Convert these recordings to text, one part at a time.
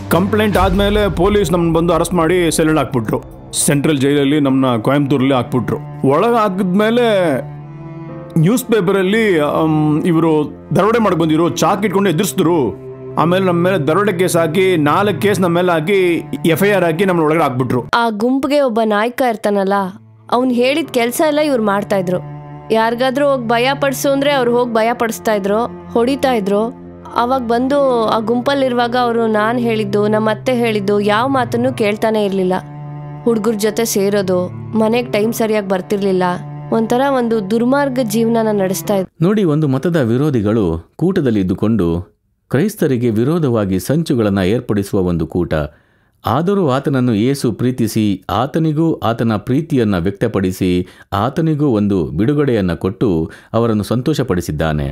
complaint ಆದಮೇಲೆ police ನಮ್ಮನ್ನ ಬಂದು ಅರೆಸ್ಟ್ ಮಾಡಿ ಸೆಲೆಂಡ್ ಹಾಕ್ಬಿಟ್ರು ಸೆಂಟ್ರಲ್ ಜೈಲಲ್ಲಿ ನಮ್ಮನ್ನ ಕೊಯಂಬತ್ತೂರಲ್ಲಿ ಹಾಕ್ಬಿಟ್ರು ಒಳಗೆ ಹಾಕಿದ್ಮೇಲೆ ನ್ಯೂಸ್ ಪೇಪರಲ್ಲಿ ಇವರು ದರೋಡೆ ಮಾಡಿ ಬಂದಿರು ಚಾಕ್ ಇಟ್ಕೊಂಡು ಎದುರಿಸಿದ್ರು ಆಮೇಲೆ ನಮ್ಮ ಮೇಲೆ ದರೋಡೆ ಕೇಸ್ ಹಾಕಿ ನಾಲ್ಕು ಕೇಸ್ ನಮ್ಮ ಮೇಲೆ ಹಾಕಿ ಎಫ್ ಐ ಆರ್ ಹಾಕಿ ನಮ್ಮನ್ನ ಒಳಗಡೆ ಹಾಕ್ಬಿಟ್ರು ಆ ಗುಂಪಿಗೆ ಒಬ್ಬ ನಾಯಕ ಇರ್ತಾನಲ್ಲ ಅವ್ನು ಹೇಳಿದ ಕೆಲಸ ಎಲ್ಲ ಇವ್ರು ಮಾಡ್ತಾ ಇದ್ರು ಯಾರಿಗಾದ್ರೂ ಹೋಗಿ ಭಯ ಪಡಿಸು ಅಂದ್ರೆ ಅವ್ರು ಹೋಗಿ ಭಯ ಪಡಿಸ್ತಾ ಇದ್ರು ಹೊಡಿತಾ ಇದ್ರು ಅವಾಗ ಬಂದು ಆ ಗುಂಪಲ್ಲಿರುವಾಗ ಅವರು ನಾನು ಹೇಳಿದ್ದು ನಮ್ಮ ಅತ್ತೆ ಹೇಳಿದ್ದು ಯಾವ ಮಾತನ್ನು ಕೇಳ್ತಾನೆ ಇರಲಿಲ್ಲ ಹುಡುಗರ ಜೊತೆ ಸೇರೋದು ಮನೆಗೆ ಟೈಮ್ ಸರಿಯಾಗಿ ಬರ್ತಿರ್ಲಿಲ್ಲ ಒಂಥರ ಒಂದು ದುರ್ಮಾರ್ಗ ಜೀವನನ ನಡೆಸ್ತಾ ಇದ್ರು ನೋಡಿ ಒಂದು ಮತದ ವಿರೋಧಿಗಳು ಕೂಟದಲ್ಲಿ ಇದ್ದುಕೊಂಡು ಕ್ರೈಸ್ತರಿಗೆ ವಿರೋಧವಾಗಿ ಸಂಚುಗಳನ್ನು ಏರ್ಪಡಿಸುವ ಒಂದು ಕೂಟ ಆದರೂ ಆತನನ್ನು ಯೇಸು ಪ್ರೀತಿಸಿ ಆತನಿಗೂ ಆತನ ಪ್ರೀತಿಯನ್ನು ವ್ಯಕ್ತಪಡಿಸಿ ಆತನಿಗೂ ಒಂದು ಬಿಡುಗಡೆಯನ್ನು ಕೊಟ್ಟು ಅವರನ್ನು ಸಂತೋಷಪಡಿಸಿದ್ದಾನೆ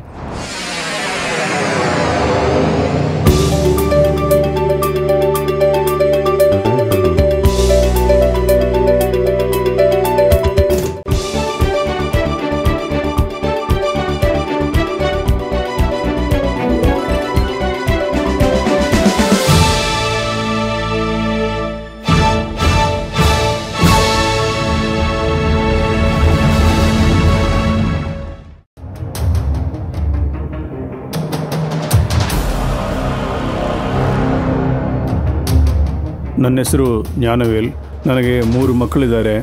ನನ್ನ ಹೆಸರು ಜ್ಞಾನವೇಲ್ ನನಗೆ ಮೂರು ಮಕ್ಕಳಿದ್ದಾರೆ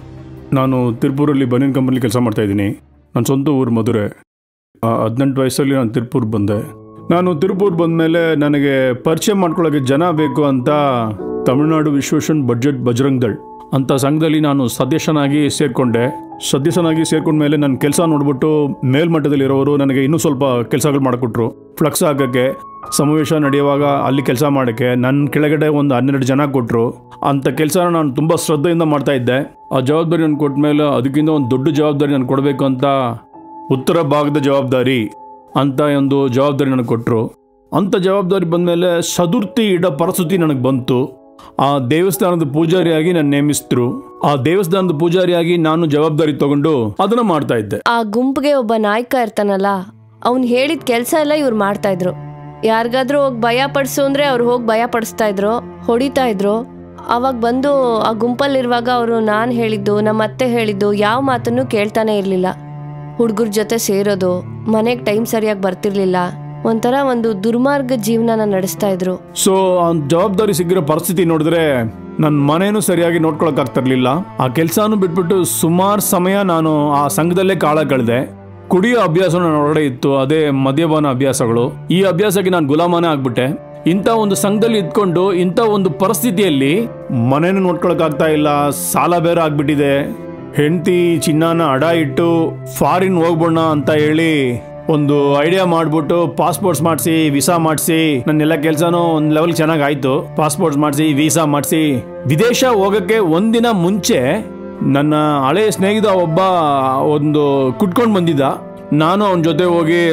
ನಾನು ತಿರುಪೂರಲ್ಲಿ ಬನಿಯನ್ ಕಂಪನಿ ಕೆಲಸ ಮಾಡ್ತಾಯಿದ್ದೀನಿ ನನ್ನ ಸ್ವಂತ ಊರು ಮಧುರೆ ಆ, ಹದಿನೆಂಟು ವಯಸ್ಸಲ್ಲಿ ನಾನು ತಿರುಪೂರ್ ಬಂದೆ ನಾನು ತಿರುಪೂರ್ ಬಂದಮೇಲೆ ನನಗೆ ಪರಿಚಯ ಮಾಡ್ಕೊಳ್ಳೋಕ್ಕೆ ಜನ ಬೇಕು ಅಂತ ತಮಿಳುನಾಡು ವಿಶ್ವೇಷನ್ ಬಡ್ಜೆಟ್ ಬಜರಂಗ್ ದಳ್ ಅಂತ ಸಂಘದಲ್ಲಿ ನಾನು ಸದಸ್ಯನಾಗಿ ಸೇರಿಕೊಂಡೆ ಸದಸ್ಯನಾಗಿ ಸೇರ್ಕೊಂಡ್ಮೇಲೆ ನನ್ನ ಕೆಲಸ ನೋಡ್ಬಿಟ್ಟು ಮೇಲ್ಮಟ್ಟದಲ್ಲಿರೋರು ನನಗೆ ಇನ್ನೂ ಸ್ವಲ್ಪ ಕೆಲಸಗಳು ಮಾಡಿಕೊಟ್ರು ಫ್ಲಕ್ಸ್ ಹಾಕೋಕ್ಕೆ ಸಮಾವೇಶ ನಡೆಯುವಾಗ ಅಲ್ಲಿ ಕೆಲಸ ಮಾಡೋಕ್ಕೆ ನನ್ನ ಕೆಳಗಡೆ ಒಂದು ಹನ್ನೆರಡು ಜನ ಕೊಟ್ಟರು ಅಂಥ ಕೆಲಸನ ನಾನು ತುಂಬ ಶ್ರದ್ಧೆಯಿಂದ ಮಾಡ್ತಾ ಇದ್ದೆ ಆ ಜವಾಬ್ದಾರಿ ನಾನು ಕೊಟ್ಮೇಲೆ ಅದಕ್ಕಿಂತ ಒಂದು ದೊಡ್ಡ ಜವಾಬ್ದಾರಿ ನಾನು ಕೊಡಬೇಕು ಅಂತ ಉತ್ತರ ಭಾಗದ ಜವಾಬ್ದಾರಿ ಅಂತ ಒಂದು ಜವಾಬ್ದಾರಿ ನನಗೆ ಕೊಟ್ಟರು ಅಂಥ ಜವಾಬ್ದಾರಿ ಬಂದಮೇಲೆ ಚತುರ್ಥಿ ಇಡೋ ಪರಿಸ್ಥಿತಿ ನನಗೆ ಬಂತು ಆ ದೇವಸ್ಥಾನದ ಪೂಜಾರಿಯಾಗಿ ನನ್ನ ನೇಮಿಸಿದ್ರು ಆ ದೇವಸ್ಥಾನದ ಪೂಜಾರಿಯಾಗಿ ನಾನು ಜವಾಬ್ದಾರಿ ತಗೊಂಡು ಅದನ್ನ ಮಾಡ್ತಾ ಇದ್ದೆ ಆ ಗುಂಪಿಗೆ ಒಬ್ಬ ನಾಯಕ ಇರ್ತಾನಲ್ಲ ಅವ್ನು ಹೇಳಿದ ಕೆಲಸ ಎಲ್ಲ ಇವ್ರು ಮಾಡ್ತಾ ಇದ್ರು ಯಾರಿಗಾದ್ರೂ ಹೋಗಿ ಭಯ ಪಡಿಸು ಅಂದ್ರೆ ಅವ್ರು ಹೋಗಿ ಭಯ ಪಡಿಸ್ತಾ ಇದ್ರು ಹೊಡಿತಾ ಇದ್ರು ಅವಾಗ ಬಂದು ಆ ಗುಂಪಲ್ಲಿರುವಾಗ ಅವರು ನಾನು ಹೇಳಿದ್ದು ನಮ್ಮ ಅತ್ತೆ ಹೇಳಿದ್ದು ಯಾವ ಮಾತನ್ನು ಕೇಳ್ತಾನೆ ಇರಲಿಲ್ಲ ಹುಡುಗರ ಜೊತೆ ಸೇರೋದು ಮನೆಗೆ ಟೈಮ್ ಸರಿಯಾಗಿ ಬರ್ತಿರ್ಲಿಲ್ಲ ಒಂಥರ ಒಂದು ದುರ್ಮಾರ್ಗ ಜೀವನನ ನಡೆಸ್ತಾ ಇದ್ರು ಸೊ ಆ ಜವಾಬ್ದಾರಿ ಸಿಕ್ಕಿರೋ ಪರಿಸ್ಥಿತಿ ನೋಡಿದ್ರೆ ನನ್ನ ಮನೇನು ಸರಿಯಾಗಿ ನೋಡ್ಕೊಳಕ್ ಆಗ್ತಿರ್ಲಿಲ್ಲ ಆ ಕೆಲಸನೂ ಬಿಟ್ಬಿಟ್ಟು ಸುಮಾರು ಸಮಯ ನಾನು ಆ ಸಂಘದಲ್ಲೇ ಕಾಳ ಕಳೆದೆ ಕುಡಿಯೋ ಅಭ್ಯಾಸ ನನ್ನ ಒಳಗಡೆ ಇತ್ತು ಅದೇ ಮದ್ಯಪಾನ ಅಭ್ಯಾಸಗಳು ಈ ಅಭ್ಯಾಸಕ್ಕೆ ನಾನು ಗುಲಾಮನೇ ಆಗ್ಬಿಟ್ಟೆ ಇಂಥ ಒಂದು ಸಂಘದಲ್ಲಿ ಇದ್ಕೊಂಡು ಇಂಥ ಒಂದು ಪರಿಸ್ಥಿತಿಯಲ್ಲಿ ಮನೇನು ನೋಡ್ಕೊಳಕ್ ಆಗ್ತಾ ಇಲ್ಲ ಸಾಲ ಬೇರೆ ಆಗ್ಬಿಟ್ಟಿದೆ ಹೆಂಡತಿ ಚಿನ್ನನ ಅಡ ಇಟ್ಟು ಫಾರಿನ್ ಹೋಗ್ಬೋಣ ಅಂತ ಹೇಳಿ ಒಂದು ಐಡಿಯಾ ಮಾಡ್ಬಿಟ್ಟು ಪಾಸ್ಪೋರ್ಟ್ಸ್ ಮಾಡಿಸಿ ವೀಸಾ ಮಾಡಿಸಿ ನನ್ನೆಲ್ಲ ಕೆಲಸನೂ ಒಂದು ಲೆವೆಲ್ ಚೆನ್ನಾಗಿ ಆಯ್ತು ಪಾಸ್ಪೋರ್ಟ್ಸ್ ಮಾಡಿಸಿ ವೀಸಾ ಮಾಡಿಸಿ ವಿದೇಶ ಹೋಗಕ್ಕೆ ಒಂದಿನ ಮುಂಚೆ ನನ್ನ ಹಳೆಯ ಸ್ನೇಹಿತ ಒಬ್ಬ ಒಂದು ಕುಟ್ಕೊಂಡು ಬಂದಿದ್ದ ನಾನು ಅವನ ಜೊತೆ ಹೋಗಿ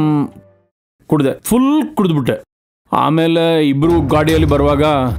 ಕುಡ್ದೆ ಫುಲ್ ಕುಡಿದ್ಬಿಟ್ಟೆ ಆಮೇಲೆ ಇಬ್ರು ಗಾಡಿಯಲ್ಲಿ ಬರುವಾಗ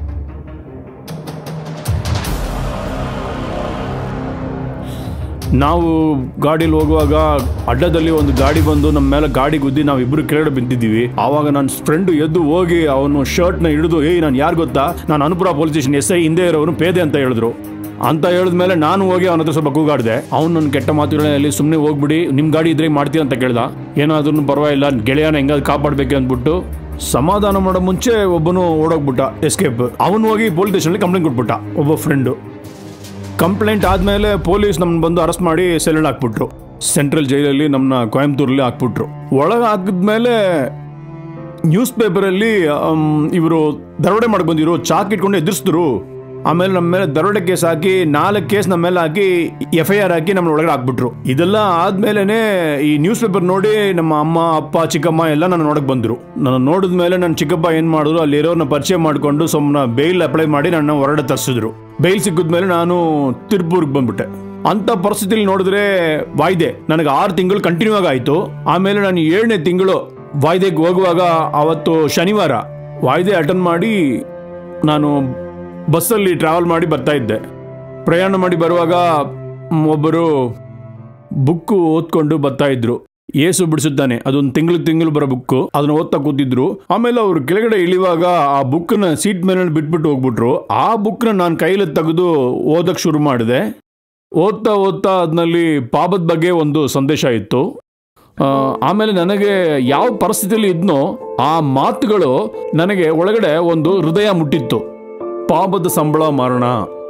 ನಾವು ಗಾಡಿಲಿ ಹೋಗುವಾಗ ಅಡ್ಡದಲ್ಲಿ ಒಂದು ಗಾಡಿ ಬಂದು ನಮ್ಮ ಮೇಲೆ ಗಾಡಿ ಗುದ್ದಿ ನಾವು ಇಬ್ರು ಕೆಳಗಡೆ ಬಿದ್ದಿದ್ದೀವಿ ಆವಾಗ ನನ್ನ ಫ್ರೆಂಡ್ ಎದ್ದು ಹೋಗಿ ಅವನು ಶರ್ಟ್ನ ಹಿಡಿದು ಏಯ್ ನಾನು ಯಾರು ಗೊತ್ತಾ ನಾನು Anupura police station S I ಹಿಂದೆ ಇರೋರು ಪೇದೆ ಅಂತ ಹೇಳಿದ್ರು ಅಂತ ಹೇಳಿದ್ಮೇಲೆ ನಾನು ಹೋಗಿ ಅವನ ಹತ್ರ ಸ್ವಲ್ಪ ಕೂಗಾಡಿದೆ ಅವ್ನು ನನ್ನ ಕೆಟ್ಟ ಮಾತುಗಳಲ್ಲಿ ಸುಮ್ಮನೆ ಹೋಗ್ಬಿಡಿ ನಿಮ್ಮ ಗಾಡಿ ಇದ್ರೆ ಮಾಡ್ತೀಯ ಅಂತ ಕೇಳ್ದ ಏನಾದ್ರೂ ಪರವಾಗಿಲ್ಲ ಗೆಳೆಯನ ಹೆಂಗಾದ್ರು ಕಾಪಾಡಬೇಕು ಅಂದ್ಬಿಟ್ಟು ಸಮಾಧಾನ ಮಾಡೋ ಮುಂಚೆ ಒಬ್ಬನು ಓಡೋಗ್ಬಿಟ್ಟ ಎಸ್ಕೇಪ್ ಅವನು ಹೋಗಿ ಪೊಲೀಸ್ ಸ್ಟೇಷನಲ್ಲಿ ಕಂಪ್ಲೇಂಟ್ ಕೊಟ್ಬಿಟ್ಟ ಒಬ್ಬ ಫ್ರೆಂಡು ಕಂಪ್ಲೇಂಟ್ ಆದಮೇಲೆ ಪೊಲೀಸ್ ನಮ್ಮನ್ನ ಬಂದು ಅರೆಸ್ಟ್ ಮಾಡಿ ಸೆಲೆಂಡ್ ಹಾಕ್ಬಿಟ್ರು ಸೆಂಟ್ರಲ್ ಜೈಲಲ್ಲಿ ನಮ್ಮನ್ನ ಕೊಯಂಬತ್ತೂರಲ್ಲಿ ಹಾಕ್ಬಿಟ್ರು ಒಳಗೆ ಹಾಕಿದ್ಮೇಲೆ ನ್ಯೂಸ್ ಪೇಪರಲ್ಲಿ ಇವರು ದರೋಡೆ ಮಾಡಿ ಬಂದಿರು ಚಾಕ್ ಇಟ್ಕೊಂಡು ಎದುರಿಸಿದ್ರು ಆಮೇಲೆ ನಮ್ಮ ಮೇಲೆ ದರೋಡೆ ಕೇಸ್ ಹಾಕಿ ನಾಲ್ಕು ಕೇಸ್ ನಮ್ಮ ಮೇಲೆ ಹಾಕಿ ಎಫ್ ಐ ಆರ್ ಹಾಕಿ ನಮ್ಮ ಒಳಗಡೆ ಹಾಕ್ಬಿಟ್ರು ಇದೆಲ್ಲ ಆದ್ಮೇಲೆ ಈ ನ್ಯೂಸ್ ಪೇಪರ್ ನೋಡಿ ನಮ್ಮ ಅಮ್ಮ ಅಪ್ಪ ಚಿಕ್ಕಮ್ಮ ಎಲ್ಲ ನನ್ನ ನೋಡಕ್ ಬಂದ್ರು ನಾನು ನೋಡಿದ ಮೇಲೆ ನನ್ನ ಚಿಕ್ಕಪ್ಪ ಏನ್ ಮಾಡಿದ್ರು ಅಲ್ಲಿರೋರ್ನ ಪರಿಚಯ ಮಾಡ್ಕೊಂಡು ಸುಮ್ಮನೆ ಬೇಲ್ ಅಪ್ಲೈ ಮಾಡಿ ನನ್ನ ಹೊರಗಡೆ ತರಿಸಿದ್ರು ಬೇಲ್ ಸಿಕ್ಕಿದ್ಮೇಲೆ ನಾನು ತಿರುಪೂರ್ಗೆ ಬಂದ್ಬಿಟ್ಟೆ ಅಂತ ಪರಿಸ್ಥಿತಿಲಿ ನೋಡಿದ್ರೆ ವಾಯ್ದೆ ನನಗೆ ಆರು ತಿಂಗಳು ಕಂಟಿನ್ಯೂ ಆಗಿ ಆಯ್ತು ಆಮೇಲೆ ನಾನು ಏಳನೇ ತಿಂಗಳು ವಾಯ್ದೆಗೆ ಹೋಗುವಾಗ ಅವತ್ತು ಶನಿವಾರ ವಾಯ್ದೆ ಅಟೆಂಡ್ ಮಾಡಿ ನಾನು ಬಸ್ಸಲ್ಲಿ ಟ್ರಾವೆಲ್ ಮಾಡಿ ಬರ್ತಾ ಇದ್ದೆ ಪ್ರಯಾಣ ಮಾಡಿ ಬರುವಾಗ ಮ್, ಒಬ್ಬರು ಬುಕ್ಕು ಓದ್ಕೊಂಡು ಬರ್ತಾ ಇದ್ರು ಏಸು ಬಿಡಿಸುತ್ತಾನೆ ಅದೊಂದು ತಿಂಗಳು ತಿಂಗಳು ಬರೋ ಬುಕ್ ಅದನ್ನ ಓದ್ತಾ ಕೂತಿದ್ರು ಆಮೇಲೆ ಅವ್ರು ಕೆಳಗಡೆ ಇಳಿಯುವಾಗ ಆ ಬುಕ್ನ ಸೀಟ್ ಮೇಲೆ ಬಿಟ್ಬಿಟ್ಟು ಹೋಗ್ಬಿಟ್ರು ಆ ಬುಕ್ನ ನಾನು ಕೈಲಿ ತೆಗೆದು ಓದಕ್ಕೆ ಶುರು ಮಾಡಿದೆ ಓದ್ತಾ ಓದ್ತಾ ಅದ್ನಲ್ಲಿ ಪಾಪದ ಬಗ್ಗೆ ಒಂದು ಸಂದೇಶ ಇತ್ತು ಆ, ಆಮೇಲೆ ನನಗೆ ಯಾವ ಪರಿಸ್ಥಿತಿಯಲ್ಲಿ ಇದ್ನೋ ಆ ಮಾತುಗಳು ನನಗೆ ಒಳಗಡೆ ಒಂದು ಹೃದಯ ಮುಟ್ಟಿತ್ತು ಪಾಪದ ಸಂಬಳ ಮಾರೋಣ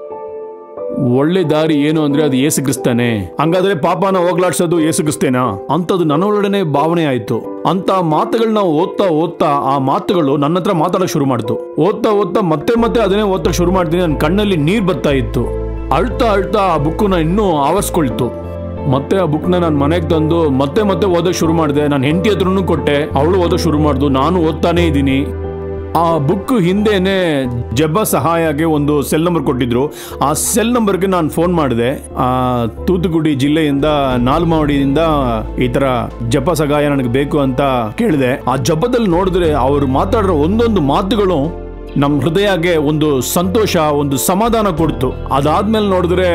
ಒಳ್ಳೆ ದಾರಿ ಏನು ಅಂದ್ರೆ ಅದು ಏಸು ಕ್ರಿಸ್ತನೇ ಹಂಗಾದ್ರೆ ಪಾಪನ ಹೋಗ್ಲಾಡ್ಸೋದು ಏಸು ಕ್ರಿಸ್ತೇನಾ ಅಂತದ್ದು ನನ್ನೊಳಗಡೆ ಭಾವನೆ ಆಯ್ತು ಅಂತ ಮಾತುಗಳನ್ನ ಓದ್ತಾ ಓದ್ತಾ ಆ ಮಾತುಗಳು ನನ್ನ ಹತ್ರ ಮಾತಾಡಕ್ ಶುರು ಮಾಡ್ತು ಓದ್ತಾ ಓದ್ತಾ ಮತ್ತೆ ಮತ್ತೆ ಅದನ್ನೇ ಓದಕ್ ಶುರು ಮಾಡ್ತೀನಿ ನನ್ನ ಕಣ್ಣಲ್ಲಿ ನೀರ್ ಬರ್ತಾ ಇತ್ತು ಅಳ್ತಾ ಅಳ್ತಾ ಆ ಬುಕ್ಕನ್ನ ಇನ್ನೂ ಆವರಿಸ್ಕೊಳ್ತು ಮತ್ತೆ ಆ ಬುಕ್ನ ನಾನು ಮನೆಗೆ ತಂದು ಮತ್ತೆ ಮತ್ತೆ ಓದೋಕೆ ಶುರು ಮಾಡಿದೆ ನಾನು ಹೆಂಡತಿ ಹತ್ರನೂ ಕೊಟ್ಟೆ ಅವಳು ಓದೋಕೆ ಶುರು ಮಾಡ್ದು ನಾನು ಓದ್ತಾನೇ ಇದ್ದೀನಿ ಆ ಬುಕ್ ಹಿಂದೆನೆ ಜಬ್ಬ ಸಹಾಯಗೆ ಒಂದು ಸೆಲ್ ನಂಬರ್ ಕೊಟ್ಟಿದ್ರು ಆ ಸೆಲ್ ನಂಬರ್ಗೆ ನಾನು ಫೋನ್ ಮಾಡಿದೆ ಆ ತೂತುಕುಡಿ ಜಿಲ್ಲೆಯಿಂದ ನಾಲ್ಮಾವಡಿಯಿಂದ ಈ ತರ ಜಪ ಸಹಾಯ ನನಗೆ ಬೇಕು ಅಂತ ಕೇಳಿದೆ ಆ ಜಪದಲ್ಲಿ ನೋಡಿದ್ರೆ ಅವರು ಮಾತಾಡಿರೋ ಒಂದೊಂದು ಮಾತುಗಳು ನಮ್ಮ ಹೃದಯಗೆ ಒಂದು ಸಂತೋಷ ಒಂದು ಸಮಾಧಾನ ಕೊಡ್ತು ಅದಾದ್ಮೇಲೆ ನೋಡಿದ್ರೆ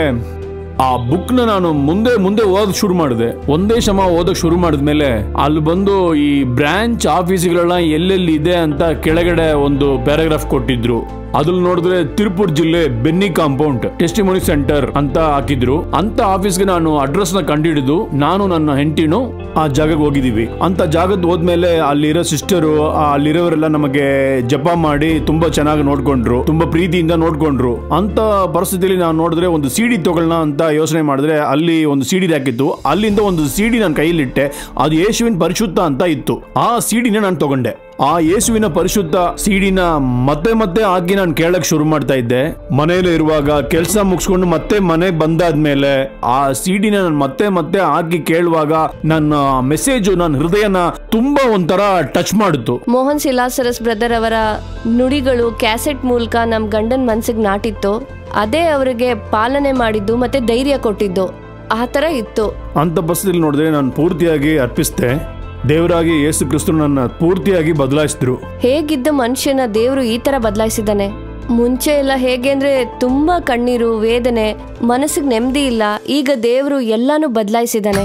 ಆ ಬುಕ್ ನ ನಾನು ಮುಂದೆ ಮುಂದೆ ಓದಕ್ ಶುರು ಮಾಡಿದೆ ಒಂದೇ ಶಮ ಓದಕ್ ಶುರು ಮಾಡಿದ್ಮೇಲೆ ಅಲ್ಲಿ ಬಂದು ಈ ಬ್ರಾಂಚ್ ಆಫೀಸ್ಗಳನ್ನ ಎಲ್ಲೆಲ್ಲಿ ಇದೆ ಅಂತ ಕೆಳಗಡೆ ಒಂದು ಪ್ಯಾರಾಗ್ರಾಫ್ ಕೊಟ್ಟಿದ್ರು ಅದ್ರಲ್ಲಿ ನೋಡಿದ್ರೆ ತಿರುಪೂರ್ ಜಿಲ್ಲೆ ಬೆನ್ನಿ ಕಾಂಪೌಂಡ್ ಟೆಸ್ಟಿಮೋನಿ ಸೆಂಟರ್ ಅಂತ ಹಾಕಿದ್ರು ಅಂತ ಆಫೀಸ್ಗೆ ನಾನು ಅಡ್ರೆಸ್ ನ ಕಂಡುಹಿಡಿದು ನಾನು ನನ್ನ ಹೆಂಡತಿನು ಆ ಜಾಗಕ್ಕೆ ಹೋಗಿದೀವಿ ಅಂತ ಜಾಗದ ಹೋದ್ಮೇಲೆ ಅಲ್ಲಿರೋ ಸಿಸ್ಟರು ಅಲ್ಲಿರೋರೆಲ್ಲ ನಮಗೆ ಜಪ ಮಾಡಿ ತುಂಬಾ ಚೆನ್ನಾಗಿ ನೋಡ್ಕೊಂಡ್ರು ತುಂಬಾ ಪ್ರೀತಿಯಿಂದ ನೋಡ್ಕೊಂಡ್ರು ಅಂತ ಪರಿಸ್ಥಿತಿಯಲ್ಲಿ ನಾನು ನೋಡಿದ್ರೆ ಒಂದು ಸಿಡಿ ತಗೊಳ್ಳೋಣ ಅಂತ ಯೋಚನೆ ಮಾಡಿದ್ರೆ ಅಲ್ಲಿ ಒಂದು ಸಿಡಿ ಹಾಕಿತ್ತು ಅಲ್ಲಿಂದ ಒಂದು ಸಿಡಿ ನನ್ನ ಕೈಯಲ್ಲಿಟ್ಟೆ ಅದು ಯೇಸುವಿನ ಪರಿಶುದ್ಧ ಅಂತ ಇತ್ತು ಆ ಸಿಡಿನ ನಾನು ತಗೊಂಡೆ ಆ ಯೇಸುವಿನ ಪರಿಶುದ್ಧ ಸಿಡಿನ ಮತ್ತೆ ಮತ್ತೆ ಹಾಕಿ ನಾನು ಕೇಳಕ್ ಶುರು ಮಾಡ್ತಾ ಇದ್ದೆ ಮನೆಯಲ್ಲಿ ಇರುವಾಗ ಕೆಲಸ ಮುಗಿಸ್ಕೊಂಡು ಮತ್ತೆ ಮನೆ ಬಂದಾದ್ಮೇಲೆ ಆ ಸಿಡಿನ ನಾನು ಮತ್ತೆ ಮತ್ತೆ ಹಾಕಿ ಕೇಳುವಾಗ ನನ್ನ ಮೆಸೇಜು ನನ್ನ ಹೃದಯನ ತುಂಬಾ ಒಂಥರ ಟಚ್ ಮಾಡಿತ್ತು ಮೋಹನ್ ಸಿಲಾಸರಸ್ ಬ್ರದರ್ ಅವರ ನುಡಿಗಳು ಕ್ಯಾಸೆಟ್ ಮೂಲಕ ನಮ್ ಗಂಡನ್ ಮನ್ಸಿಗೆ ನಾಟಿತ್ತು ಅದೇ ಅವರಿಗೆ ಪಾಲನೆ ಮಾಡಿದ್ದು ಮತ್ತೆ ಧೈರ್ಯ ಕೊಟ್ಟಿದ್ದು ಆ ತರ ಇತ್ತು ಅಂತ ಪರಿಸ್ಥಿತಿಯಲ್ಲಿ ನೋಡಿದ್ರೆ ನಾನು ಪೂರ್ತಿಯಾಗಿ ಅರ್ಪಿಸ್ತೆ ದೇವರಾಗಿ ಯೇಸು ಕ್ರಿಸ್ತರು ನನ್ನ ಪೂರ್ತಿಯಾಗಿ ಬದಲಾಯಿಸಿದ್ರು ಹೇಗಿದ್ದ ಮನುಷ್ಯನ ದೇವ್ರು ಈ ತರ ಬದಲಾಯಿಸಿದಾನೆ ಮುಂಚೆ ಎಲ್ಲ ಹೇಗೆ ಅಂದ್ರೆ ತುಂಬಾ ಕಣ್ಣೀರು ವೇದನೆ ಮನಸ್ಸಿಗೆ ನೆಮ್ಮದಿ ಇಲ್ಲ ಈಗ ದೇವ್ರು ಎಲ್ಲಾನು ಬದಲಾಯಿಸಿದಾನೆ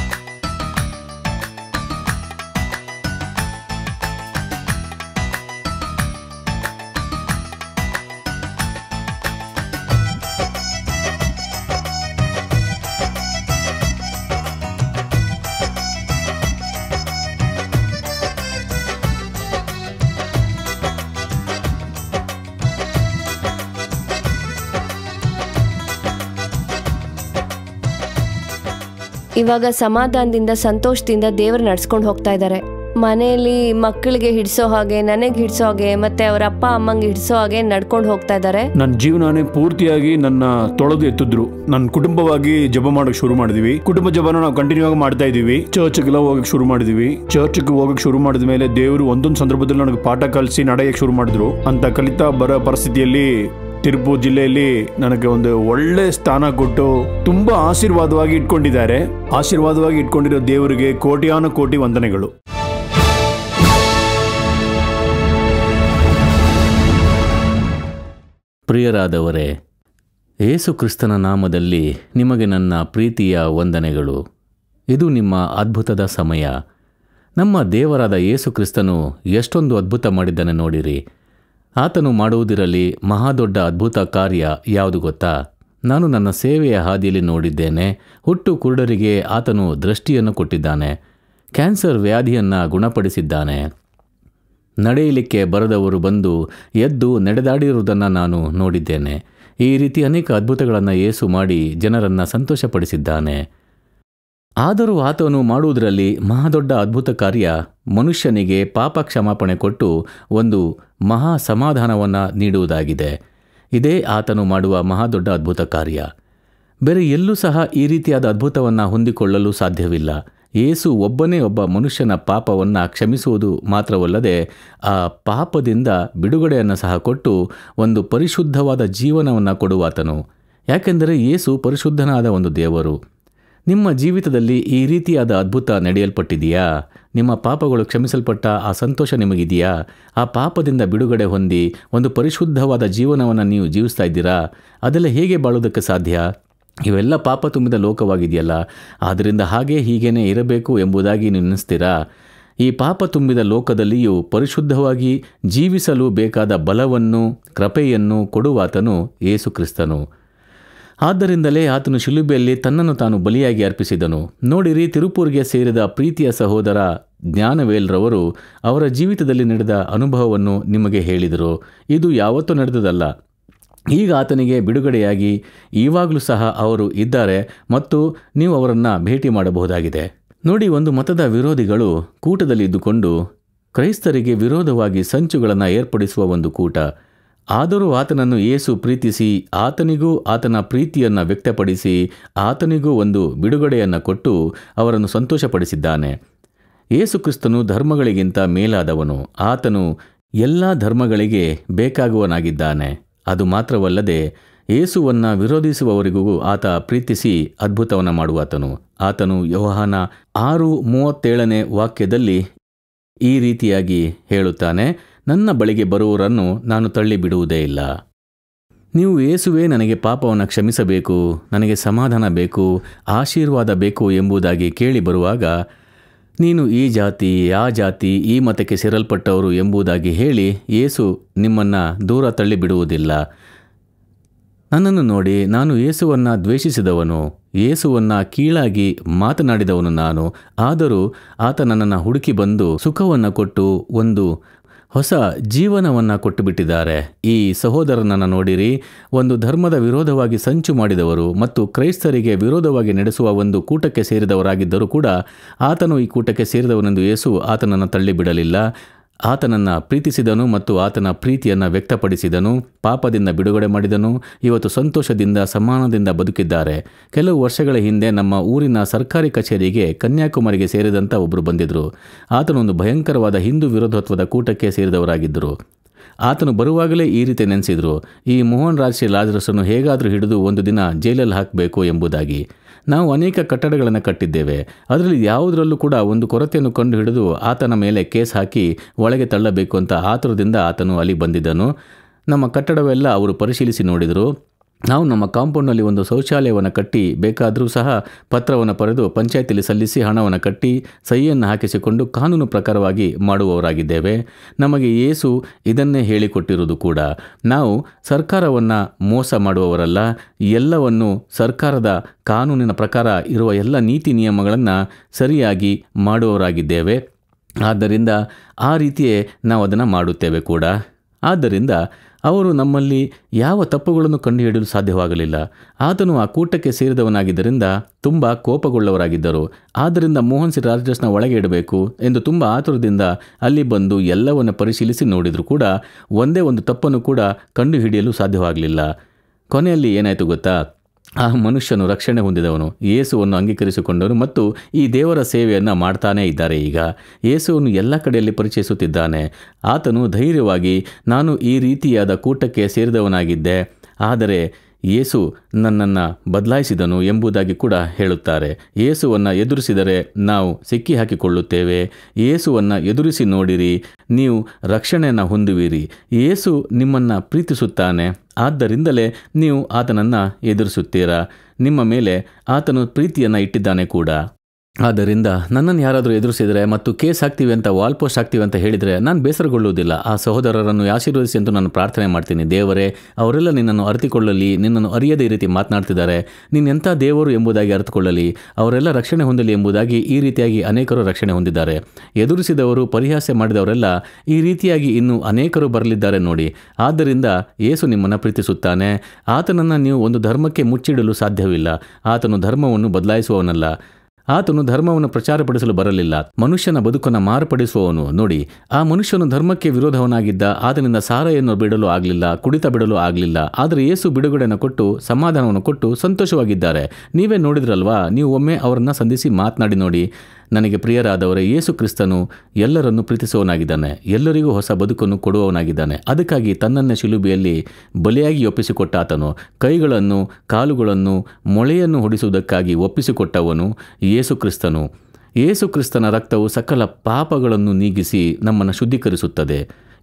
ಇವಾಗ ಸಮಾಧಾನದಿಂದ ಸಂತೋಷದಿಂದ ದೇವ್ರು ನಡ್ಸ್ಕೊಂಡು ಹೋಗ್ತಾ ಇದ್ದಾರೆ ಮನೆಯಲ್ಲಿ ಮಕ್ಕಳಿಗೆ ಹಿಡ್ಸೋ ಹಾಗೆ ನನಗೆ ಹಿಡ್ಸೋ ಹಾಗೆ ಮತ್ತೆ ಅವರ ಅಪ್ಪ ಅಮ್ಮಂಗೆ ಹಿಡ್ಸೋ ಹಾಗೆ ನಡ್ಕೊಂಡು ಹೋಗ್ತಾ ಇದ್ದಾರೆ ನನ್ನ ಜೀವನನೇ ಪೂರ್ತಿಯಾಗಿ ನನ್ನ ತೊಳೆದು ಎತ್ತಿದ್ರು ನನ್ನ ಕುಟುಂಬವಾಗಿ ಜಪ ಮಾಡಕ್ ಶುರು ಮಾಡಿದ್ವಿ ಕುಟುಂಬ ಜಪನ ನಾವು ಕಂಟಿನ್ಯೂ ಆಗಿ ಮಾಡ್ತಾ ಇದೀವಿ ಚರ್ಚ್ಗೆಲ್ಲ ಹೋಗಕ್ ಶುರು ಮಾಡಿದ್ವಿ ಚರ್ಚ್ಗೆ ಹೋಗಕ್ ಶುರು ಮಾಡಿದ ಮೇಲೆ ದೇವರು ಒಂದೊಂದು ಸಂದರ್ಭದಲ್ಲಿ ನನಗೆ ಪಾಠ ಕಲಿಸಿ ನಡೆಯಕ್ಕೆ ಶುರು ಮಾಡಿದ್ರು ಅಂತ ಕಲಿತಾ ಬರೋ ಪರಿಸ್ಥಿತಿಯಲ್ಲಿ ತಿರುಪೂರ್ ಜಿಲ್ಲೆಯಲ್ಲಿ ನನಗೆ ಒಂದು ಒಳ್ಳೆ ಸ್ಥಾನ ಕೊಟ್ಟು ತುಂಬಾ ಆಶೀರ್ವಾದವಾಗಿ ಇಟ್ಕೊಂಡಿದ್ದಾರೆ ಆಶೀರ್ವಾದವಾಗಿ ಇಟ್ಕೊಂಡಿರೋ ದೇವರಿಗೆ ಕೋಟ್ಯಾನು ಕೋಟಿ ವಂದನೆಗಳು ಪ್ರಿಯರಾದವರೇ ಏಸು ಕ್ರಿಸ್ತನ ನಾಮದಲ್ಲಿ ನಿಮಗೆ ನನ್ನ ಪ್ರೀತಿಯ ವಂದನೆಗಳು ಇದು ನಿಮ್ಮ ಅದ್ಭುತದ ಸಮಯ ನಮ್ಮ ದೇವರಾದ ಯೇಸು ಕ್ರಿಸ್ತನು ಎಷ್ಟೊಂದು ಅದ್ಭುತ ಮಾಡಿದ್ದಾನೆ ನೋಡಿರಿ ಆತನು ಮಾಡುವುದಿರಲಿ ಮಹಾದೊಡ್ಡ ಅದ್ಭುತ ಕಾರ್ಯ ಯಾವುದು ಗೊತ್ತಾ ನಾನು ನನ್ನ ಸೇವೆಯ ಹಾದಿಯಲ್ಲಿ ನೋಡಿದ್ದೇನೆ ಹುಟ್ಟು ಕುರುಡರಿಗೆ ಆತನು ದೃಷ್ಟಿಯನ್ನು ಕೊಟ್ಟಿದ್ದಾನೆ ಕ್ಯಾನ್ಸರ್ ವ್ಯಾಧಿಯನ್ನು ಗುಣಪಡಿಸಿದ್ದಾನೆ ನಡೆಯಲಿಕ್ಕೆ ಬರದವರು ಬಂದು ಎದ್ದು ನಡೆದಾಡಿರುವುದನ್ನು ನಾನು ನೋಡಿದ್ದೇನೆ ಈ ರೀತಿ ಅನೇಕ ಅದ್ಭುತಗಳನ್ನು ಏಸು ಮಾಡಿ ಜನರನ್ನು ಸಂತೋಷಪಡಿಸಿದ್ದಾನೆ ಆದರೂ ಆತನು ಮಾಡುವುದರಲ್ಲಿ ಮಹಾದೊಡ್ಡ ಅದ್ಭುತ ಕಾರ್ಯ ಮನುಷ್ಯನಿಗೆ ಪಾಪ ಕ್ಷಮಾಪಣೆ ಕೊಟ್ಟು ಒಂದು ಮಹಾ ಸಮಾಧಾನವನ್ನು ನೀಡುವುದಾಗಿದೆ ಇದೇ ಆತನು ಮಾಡುವ ಮಹಾದೊಡ್ಡ ಅದ್ಭುತ ಕಾರ್ಯ ಬೇರೆ ಎಲ್ಲೂ ಸಹ ಈ ರೀತಿಯಾದ ಅದ್ಭುತವನ್ನು ಹೊಂದಿಕೊಳ್ಳಲು ಸಾಧ್ಯವಿಲ್ಲ ಏಸು ಒಬ್ಬನೇ ಒಬ್ಬ ಮನುಷ್ಯನ ಪಾಪವನ್ನು ಕ್ಷಮಿಸುವುದು ಮಾತ್ರವಲ್ಲದೆ ಆ ಪಾಪದಿಂದ ಬಿಡುಗಡೆಯನ್ನು ಸಹ ಕೊಟ್ಟು ಒಂದು ಪರಿಶುದ್ಧವಾದ ಜೀವನವನ್ನು ಕೊಡುವಾತನು ಯಾಕೆಂದರೆ ಏಸು ಪರಿಶುದ್ಧನಾದ ಒಂದು ದೇವರು ನಿಮ್ಮ ಜೀವಿತದಲ್ಲಿ ಈ ರೀತಿಯಾದ ಅದ್ಭುತ ನಡೆಯಲ್ಪಟ್ಟಿದೆಯಾ ನಿಮ್ಮ ಪಾಪಗಳು ಕ್ಷಮಿಸಲ್ಪಟ್ಟ ಆ ಸಂತೋಷ ನಿಮಗಿದೆಯಾ ಆ ಪಾಪದಿಂದ ಬಿಡುಗಡೆ ಹೊಂದಿ ಒಂದು ಪರಿಶುದ್ಧವಾದ ಜೀವನವನ್ನು ನೀವು ಜೀವಿಸ್ತಾ ಇದ್ದೀರಾ ಅದೆಲ್ಲ ಹೇಗೆ ಬಾಳುವುದಕ್ಕೆ ಸಾಧ್ಯ ಇವೆಲ್ಲ ಪಾಪ ತುಂಬಿದ ಲೋಕವಾಗಿದೆಯಲ್ಲ ಆದ್ದರಿಂದ ಹಾಗೆ ಹೀಗೇನೆ ಇರಬೇಕು ಎಂಬುದಾಗಿ ನೀವು ನೆನೆಸ್ತೀರಾ ಈ ಪಾಪ ತುಂಬಿದ ಲೋಕದಲ್ಲಿಯೂ ಪರಿಶುದ್ಧವಾಗಿ ಜೀವಿಸಲು ಬೇಕಾದ ಬಲವನ್ನು ಕೃಪೆಯನ್ನು ಕೊಡುವಾತನು ಯೇಸು ಕ್ರಿಸ್ತನು ಆದ್ದರಿಂದಲೇ ಆತನು ಶಿಲುಬೆಯಲ್ಲಿ ತನ್ನನ್ನು ತಾನು ಬಲಿಯಾಗಿ ಅರ್ಪಿಸಿದನು ನೋಡಿರಿ ತಿರುಪೂರ್ಗೆ ಸೇರಿದ ಪ್ರೀತಿಯ ಸಹೋದರ ಜ್ಞಾನವೇಲ್ರವರು ಅವರ ಜೀವಿತದಲ್ಲಿ ನಡೆದ ಅನುಭವವನ್ನು ನಿಮಗೆ ಹೇಳಿದರು ಇದು ಯಾವತ್ತೂ ನಡೆದದಲ್ಲ ಈಗ ಆತನಿಗೆ ಬಿಡುಗಡೆಯಾಗಿ ಈವಾಗಲೂ ಸಹ ಅವರು ಇದ್ದಾರೆ ಮತ್ತು ನೀವು ಅವರನ್ನು ಭೇಟಿ ಮಾಡಬಹುದಾಗಿದೆ ನೋಡಿ ಒಂದು ಮತದ ವಿರೋಧಿಗಳು ಕೂಟದಲ್ಲಿ ಇದ್ದುಕೊಂಡು ಕ್ರೈಸ್ತರಿಗೆ ವಿರೋಧವಾಗಿ ಸಂಚುಗಳನ್ನು ಏರ್ಪಡಿಸುವ ಒಂದು ಕೂಟ ಆದರೂ ಆತನನ್ನು ಯೇಸು ಪ್ರೀತಿಸಿ ಆತನಿಗೂ ಆತನ ಪ್ರೀತಿಯನ್ನು ವ್ಯಕ್ತಪಡಿಸಿ ಆತನಿಗೂ ಒಂದು ಬಿಡುಗಡೆಯನ್ನು ಕೊಟ್ಟು ಅವರನ್ನು ಸಂತೋಷಪಡಿಸಿದ್ದಾನೆ ಯೇಸು ಕ್ರಿಸ್ತನು ಧರ್ಮಗಳಿಗಿಂತ ಮೇಲಾದವನು ಆತನು ಎಲ್ಲ ಧರ್ಮಗಳಿಗೆ ಬೇಕಾಗುವನಾಗಿದ್ದಾನೆ ಅದು ಮಾತ್ರವಲ್ಲದೆ ಯೇಸುವನ್ನು ವಿರೋಧಿಸುವವರಿಗೂ ಆತ ಪ್ರೀತಿಸಿ ಅದ್ಭುತವನ್ನು ಮಾಡುವಾತನು ಆತನು ಯೋಹಾನ ಆರು ಮೂವತ್ತೇಳನೇ ವಾಕ್ಯದಲ್ಲಿ ಈ ರೀತಿಯಾಗಿ ಹೇಳುತ್ತಾನೆ ನನ್ನ ಬಳಿಗೆ ಬರುವವರನ್ನು ನಾನು ತಳ್ಳಿ ಬಿಡುವುದೇ ಇಲ್ಲ ನೀವು ಯೇಸುವೇ ನನಗೆ ಪಾಪವನ್ನು ಕ್ಷಮಿಸಬೇಕು ನನಗೆ ಸಮಾಧಾನ ಬೇಕು ಆಶೀರ್ವಾದ ಬೇಕು ಎಂಬುದಾಗಿ ಕೇಳಿ ಬರುವಾಗ ನೀನು ಈ ಜಾತಿ ಆ ಜಾತಿ ಈ ಮತಕ್ಕೆ ಸೇರಲ್ಪಟ್ಟವರು ಎಂಬುದಾಗಿ ಹೇಳಿ ಯೇಸು ನಿಮ್ಮನ್ನು ದೂರ ತಳ್ಳಿಬಿಡುವುದಿಲ್ಲ ನನ್ನನ್ನು ನೋಡಿ ನಾನು ಯೇಸುವನ್ನು ದ್ವೇಷಿಸಿದವನು ಯೇಸುವನ್ನು ಕೀಳಾಗಿ ಮಾತನಾಡಿದವನು ನಾನು ಆದರೂ ಆತ ನನ್ನನ್ನು ಹುಡುಕಿ ಬಂದು ಸುಖವನ್ನು ಕೊಟ್ಟು ಒಂದು ಹೊಸ ಜೀವನವನ್ನು ಕೊಟ್ಟು ಬಿಟ್ಟಿದ್ದಾರೆ ಈ ಸಹೋದರನನ್ನು ನೋಡಿರಿ ಒಂದು ಧರ್ಮದ ವಿರೋಧವಾಗಿ ಸಂಚು ಮಾಡಿದವರು ಮತ್ತು ಕ್ರೈಸ್ತರಿಗೆ ವಿರೋಧವಾಗಿ ನಡೆಸುವ ಒಂದು ಕೂಟಕ್ಕೆ ಸೇರಿದವರಾಗಿದ್ದರೂ ಕೂಡ ಆತನು ಈ ಕೂಟಕ್ಕೆ ಸೇರಿದವನೆಂದು ಯೇಸು ಆತನನ್ನು ತಳ್ಳಿಬಿಡಲಿಲ್ಲ ಆತನನ್ನು ಪ್ರೀತಿಸಿದನು ಮತ್ತು ಆತನ ಪ್ರೀತಿಯನ್ನು ವ್ಯಕ್ತಪಡಿಸಿದನು ಪಾಪದಿಂದ ಬಿಡುಗಡೆ ಮಾಡಿದನು ಇವತ್ತು ಸಂತೋಷದಿಂದ ಸಮಾನದಿಂದ ಬದುಕಿದ್ದಾರೆ ಕೆಲವು ವರ್ಷಗಳ ಹಿಂದೆ ನಮ್ಮ ಊರಿನ ಸರ್ಕಾರಿ ಕಚೇರಿಗೆ ಕನ್ಯಾಕುಮಾರಿಗೆ ಸೇರಿದಂಥ ಒಬ್ಬರು ಬಂದಿದ್ದರು ಆತನೊಂದು ಭಯಂಕರವಾದ ಹಿಂದೂ ವಿರೋಧತ್ವದ ಕೂಟಕ್ಕೆ ಸೇರಿದವರಾಗಿದ್ದರು ಆತನು ಬರುವಾಗಲೇ ಈ ರೀತಿ ನೆನೆಸಿದರು ಈ ಮೋಹನ್ ರಾಜ್ ಶ್ರೀ ಲಾಜರಸನ್ನು ಹೇಗಾದರೂ ಹಿಡಿದು ಒಂದು ದಿನ ಜೈಲಲ್ಲಿ ಹಾಕಬೇಕು ಎಂಬುದಾಗಿ ನಾವು ಅನೇಕ ಕಟ್ಟಡಗಳನ್ನು ಕಟ್ಟಿದ್ದೇವೆ ಅದರಲ್ಲಿ ಯಾವುದರಲ್ಲೂ ಕೂಡ ಒಂದು ಕೊರತೆಯನ್ನು ಕಂಡು ಹಿಡಿದು ಆತನ ಮೇಲೆ ಕೇಸ್ ಹಾಕಿ ಒಳಗೆ ತಳ್ಳಬೇಕು ಅಂತ ಆತುರದಿಂದ ಆತನು ಅಲ್ಲಿ ಬಂದಿದ್ದನು ನಮ್ಮ ಕಟ್ಟಡವೆಲ್ಲ ಅವರು ಪರಿಶೀಲಿಸಿ ನೋಡಿದರು ನಾವು ನಮ್ಮ ಕಾಂಪೌಂಡ್ನಲ್ಲಿ ಒಂದು ಶೌಚಾಲಯವನ್ನು ಕಟ್ಟಿ ಬೇಕಾದರೂ ಸಹ ಪತ್ರವನ್ನು ಪಡೆದು ಪಂಚಾಯತಿಯಲ್ಲಿ ಸಲ್ಲಿಸಿ ಹಣವನ್ನು ಕಟ್ಟಿ ಸಹಿಯನ್ನು ಹಾಕಿಸಿಕೊಂಡು ಕಾನೂನು ಪ್ರಕಾರವಾಗಿ ಮಾಡುವವರಾಗಿದ್ದೇವೆ ನಮಗೆ ಯೇಸು ಇದನ್ನೇ ಹೇಳಿಕೊಟ್ಟಿರುವುದು ಕೂಡ ನಾವು ಸರ್ಕಾರವನ್ನು ಮೋಸ ಮಾಡುವವರಲ್ಲ ಎಲ್ಲವನ್ನು ಸರ್ಕಾರದ ಕಾನೂನಿನ ಪ್ರಕಾರ ಇರುವ ಎಲ್ಲ ನೀತಿ ನಿಯಮಗಳನ್ನು ಸರಿಯಾಗಿ ಮಾಡುವವರಾಗಿದ್ದೇವೆ ಆದ್ದರಿಂದ ಆ ರೀತಿಯೇ ನಾವು ಅದನ್ನು ಮಾಡುತ್ತೇವೆ ಕೂಡ ಆದ್ದರಿಂದ ಅವರು ನಮ್ಮಲ್ಲಿ ಯಾವ ತಪ್ಪುಗಳನ್ನು ಕಂಡುಹಿಡಿಯಲು ಸಾಧ್ಯವಾಗಲಿಲ್ಲ ಆತನು ಆ ಕೂಟಕ್ಕೆ ಸೇರಿದವನಾಗಿದ್ದರಿಂದ ತುಂಬ ಕೋಪಗೊಳ್ಳವರಾಗಿದ್ದರು ಆದ್ದರಿಂದ ಮೋಹನ್ ಸಿ ರಾಜಸ್ನ ಒಳಗೆ ಇಡಬೇಕು ಎಂದು ತುಂಬ ಆತುರದಿಂದ ಅಲ್ಲಿ ಬಂದು ಎಲ್ಲವನ್ನು ಪರಿಶೀಲಿಸಿ ನೋಡಿದರೂ ಕೂಡ ಒಂದೇ ಒಂದು ತಪ್ಪನ್ನು ಕೂಡ ಕಂಡುಹಿಡಿಯಲು ಸಾಧ್ಯವಾಗಲಿಲ್ಲ ಕೊನೆಯಲ್ಲಿ ಏನಾಯಿತು ಗೊತ್ತಾ ಆ ಮನುಷ್ಯನು ರಕ್ಷಣೆ ಹೊಂದಿದವನು ಯೇಸುವನ್ನು ಅಂಗೀಕರಿಸಿಕೊಂಡವನು ಮತ್ತು ಈ ದೇವರ ಸೇವೆಯನ್ನು ಮಾಡ್ತಾನೇ ಇದ್ದಾರೆ ಈಗ ಯೇಸುವನ್ನು ಎಲ್ಲ ಕಡೆಯಲ್ಲಿ ಪರಿಚಯಿಸುತ್ತಿದ್ದಾನೆ ಆತನು ಧೈರ್ಯವಾಗಿ ನಾನು ಈ ರೀತಿಯಾದ ಕೂಟಕ್ಕೆ ಸೇರಿದವನಾಗಿದ್ದೆ ಆದರೆ ಯೇಸು ನನ್ನನ್ನು ಬದಲಾಯಿಸಿದನು ಎಂಬುದಾಗಿ ಕೂಡ ಹೇಳುತ್ತಾರೆ ಯೇಸುವನ್ನು ಎದುರಿಸಿದರೆ ನಾವು ಸಿಕ್ಕಿ ಹಾಕಿಕೊಳ್ಳುತ್ತೇವೆ ಯೇಸುವನ್ನು ಎದುರಿಸಿ ನೋಡಿರಿ ನೀವು ರಕ್ಷಣೆಯನ್ನು ಹೊಂದುವಿರಿ ಯೇಸು ನಿಮ್ಮನ್ನು ಪ್ರೀತಿಸುತ್ತಾನೆ ಆದ್ದರಿಂದಲೇ ನೀವು ಆತನನ್ನು ಎದುರಿಸುತ್ತೀರಾ ನಿಮ್ಮ ಮೇಲೆ ಆತನು ಪ್ರೀತಿಯನ್ನು ಇಟ್ಟಿದ್ದಾನೆ ಕೂಡ ಆದ್ದರಿಂದ ನನ್ನನ್ನು ಯಾರಾದರೂ ಎದುರಿಸಿದರೆ ಮತ್ತು ಕೇಸ್ ಹಾಕ್ತೀವಿ ಅಂತ ವಾಲ್ ಪೋಸ್ಟ್ ಹಾಕ್ತೀವಿ ಅಂತ ಹೇಳಿದರೆ ನಾನು ಬೇಸರಗೊಳ್ಳುವುದಿಲ್ಲ ಆ ಸಹೋದರರನ್ನು ಆಶೀರ್ವದಿಸಿ ಅಂತ ನಾನು ಪ್ರಾರ್ಥನೆ ಮಾಡ್ತೀನಿ ದೇವರೇ ಅವರೆಲ್ಲ ನಿನ್ನನ್ನು ಅರಿತುಕೊಳ್ಳಲಿ ನಿನ್ನನ್ನು ಅರಿಯದೇ ಈ ರೀತಿ ಮಾತನಾಡ್ತಿದ್ದಾರೆ ನೀನು ಎಂಥ ದೇವರು ಎಂಬುದಾಗಿ ಅರಿತುಕೊಳ್ಳಲಿ ಅವರೆಲ್ಲ ರಕ್ಷಣೆ ಹೊಂದಲಿ ಎಂಬುದಾಗಿ ಈ ರೀತಿಯಾಗಿ ಅನೇಕರು ರಕ್ಷಣೆ ಹೊಂದಿದ್ದಾರೆ ಎದುರಿಸಿದವರು ಪರಿಹಾಸ್ಯ ಮಾಡಿದವರೆಲ್ಲ ಈ ರೀತಿಯಾಗಿ ಇನ್ನು ಅನೇಕರು ಬರಲಿದ್ದಾರೆ ನೋಡಿ ಆದ್ದರಿಂದ ಯೇಸು ನಿಮ್ಮನ್ನು ಪ್ರೀತಿಸುತ್ತಾನೆ ಆತನನ್ನು ನೀವು ಒಂದು ಧರ್ಮಕ್ಕೆ ಮುಚ್ಚಿಡಲು ಸಾಧ್ಯವಿಲ್ಲ ಆತನು ಧರ್ಮವನ್ನು ಬದಲಾಯಿಸುವವನಲ್ಲ ಆತನು ಧರ್ಮವನ್ನು ಪ್ರಚಾರಪಡಿಸಲು ಬರಲಿಲ್ಲ ಮನುಷ್ಯನ ಬದುಕನ್ನು ಮಾರ್ಪಡಿಸುವವನು ನೋಡಿ ಆ ಮನುಷ್ಯನು ಧರ್ಮಕ್ಕೆ ವಿರೋಧವನಾಗಿದ್ದ ಆತನಿಂದ ಸಾರೆಯನ್ನು ಬಿಡಲು ಆಗಲಿಲ್ಲ ಕುಡಿತ ಬಿಡಲು ಆಗಲಿಲ್ಲ ಆದರೆ ಯೇಸು ಬಿಡುಗಡೆಯನ್ನು ಕೊಟ್ಟು ಸಮಾಧಾನವನ್ನು ಕೊಟ್ಟು ಸಂತೋಷವಾಗಿದ್ದಾರೆ ನೀವೇ ನೋಡಿದ್ರಲ್ವಾ ನೀವು ಒಮ್ಮೆ ಅವರನ್ನು ಸಂಧಿಸಿ ಮಾತನಾಡಿ ನೋಡಿ ನನಗೆ ಪ್ರಿಯರಾದವರೇ ಯೇಸು ಕ್ರಿಸ್ತನು ಎಲ್ಲರನ್ನು ಪ್ರೀತಿಸುವವನಾಗಿದ್ದಾನೆ ಎಲ್ಲರಿಗೂ ಹೊಸ ಬದುಕನ್ನು ಕೊಡುವವನಾಗಿದ್ದಾನೆ ಅದಕ್ಕಾಗಿ ತನ್ನನ್ನೇ ಶಿಲುಬೆಯಲ್ಲಿ ಬಲಿಯಾಗಿ ಒಪ್ಪಿಸಿಕೊಟ್ಟ ಆತನು ಕೈಗಳನ್ನು ಕಾಲುಗಳನ್ನು ಮೊಳೆಯನ್ನು ಹೊಡಿಸುವುದಕ್ಕಾಗಿ ಒಪ್ಪಿಸಿಕೊಟ್ಟವನು ಯೇಸು ಕ್ರಿಸ್ತನು ಯೇಸು ಕ್ರಿಸ್ತನ ರಕ್ತವು ಸಕಲ ಪಾಪಗಳನ್ನು ನೀಗಿಸಿ ನಮ್ಮನ್ನು ಶುದ್ಧೀಕರಿಸುತ್ತದೆ